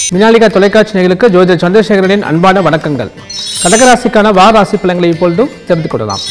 மினாலிகா தொலைக்காட்சி நேயர்களுக்கு ஜோதிட சந்திரசேகரனின் அன்பான வணக்கங்கள் கடகராசிக்கான வார ராசி பலன்களை இப்பொழுதும் தெரிந்து கொள்ளலாம்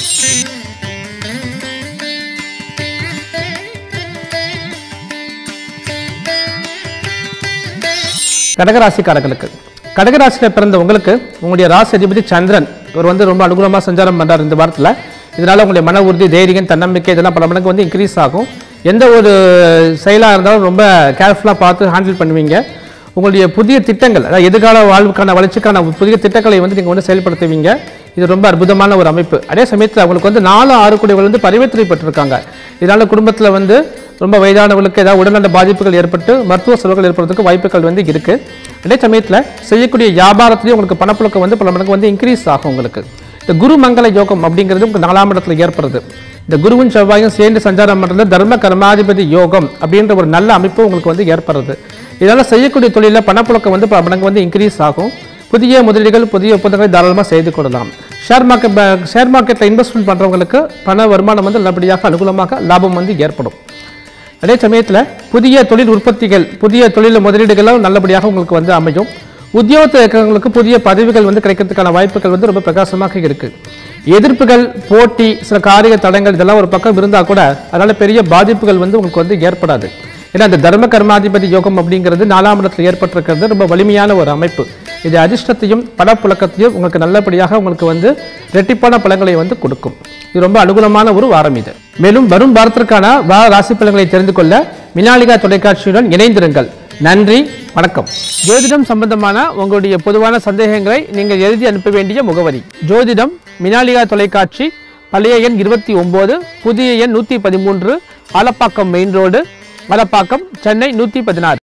கடகராசிக்காரர்களுக்கு கடகராசியில் பிறந்த உங்களுக்கு உங்களுடைய ராசி அதிபதி சந்திரன் இவர் வந்து ரொம்ப அனுகூலமாக சஞ்சாரம் பண்றார் இந்த வாரத்தில் இதனால உங்களுடைய மன உறுதி தைரியம் தன்னம்பிக்கை இதெல்லாம் பல மடங்கு வந்து இன்க்ரீஸ் ஆகும் எந்த ஒரு செயலாக இருந்தாலும் ரொம்ப கேர்ஃபுல்லாக பார்த்து ஹேண்டில் பண்ணுவீங்க உங்களுடைய புதிய திட்டங்கள் அதாவது எதிர்கால வாழ்வுக்கான வளர்ச்சிக்கான புதிய திட்டங்களை வந்து நீங்கள் வந்து செயல்படுத்துவீங்க இது ரொம்ப அற்புதமான ஒரு அமைப்பு அதே சமயத்தில் அவங்களுக்கு வந்து நாலு ஆறு குடிகள் வந்து பரிவர்த்தனை பெற்றிருக்காங்க இதனால குடும்பத்தில் வந்து ரொம்ப வயதானவர்களுக்கு ஏதாவது உடல்நல பாதிப்புகள் ஏற்பட்டு மருத்துவ செலவுகள் ஏற்படுறதுக்கு வாய்ப்புகள் வந்து இருக்கு அதே சமயத்தில் செய்யக்கூடிய வியாபாரத்திலையும் உங்களுக்கு பணப்புழக்கம் வந்து பல மடங்கு வந்து இன்க்ரீஸ் ஆகும் உங்களுக்கு இந்த குரு மங்கள யோகம் அப்படிங்கிறது உங்களுக்கு நாலாம் இடத்துல ஏற்படுறது இந்த குருவும் செவ்வாயும் சேர்ந்து சஞ்சாரம் பண்ணுறது தர்ம கர்மாதிபதி யோகம் அப்படின்ற ஒரு நல்ல அமைப்பு உங்களுக்கு வந்து ஏற்படுறது இதனால் செய்யக்கூடிய தொழிலில் பணப்புழக்கம் வந்து பல மடங்கு வந்து இன்க்ரீஸ் ஆகும் புதிய முதலீடுகள் புதிய ஒப்பந்தங்களை தாராளமாக செய்து கொள்ளலாம் ஷேர் மார்க்கெட் ஷேர் மார்க்கெட்டில் இன்வெஸ்ட்மெண்ட் பண்ணுறவங்களுக்கு பண வருமானம் வந்து நல்லபடியாக அனுகூலமாக லாபம் வந்து ஏற்படும் அதே சமயத்தில் புதிய தொழில் உற்பத்திகள் புதிய தொழில் முதலீடுகளும் நல்லபடியாக உங்களுக்கு வந்து அமையும் உத்தியோகத்தில் இருக்கிறவங்களுக்கு புதிய பதவிகள் வந்து கிடைக்கிறதுக்கான வாய்ப்புகள் வந்து ரொம்ப பிரகாசமாக இருக்கு எதிர்ப்புகள் போட்டி சில காரிய தடங்கள் இதெல்லாம் ஒரு பக்கம் இருந்தால் கூட அதனால பெரிய பாதிப்புகள் வந்து உங்களுக்கு வந்து ஏற்படாது ஏன்னா அந்த தர்ம கர்மாதிபதி யோகம் அப்படிங்கிறது நாலாம் இடத்துல ஏற்பட்டிருக்கிறது ரொம்ப வலிமையான ஒரு அமைப்பு இது அதிர்ஷ்டத்தையும் பணப்புழக்கத்தையும் உங்களுக்கு நல்லபடியாக உங்களுக்கு வந்து ரெட்டிப்பான பலன்களை வந்து கொடுக்கும் இது ரொம்ப அனுகூலமான ஒரு வாரம் இது மேலும் வரும் வாரத்திற்கான வார ராசி பலன்களை தெரிந்து கொள்ள மினாலிகா தொலைக்காட்சியுடன் இணைந்திருங்கள் நன்றி வணக்கம் ஜோதிடம் சம்பந்தமான உங்களுடைய பொதுவான சந்தேகங்களை நீங்கள் எழுதி அனுப்ப வேண்டிய முகவரி ஜோதிடம் மினாலிகா தொலைக்காட்சி பழைய எண் இருபத்தி ஒன்பது புதிய எண் நூற்றி பதிமூன்று ஆலப்பாக்கம் மெயின் ரோடு மலப்பாக்கம் சென்னை நூற்றி பதினாறு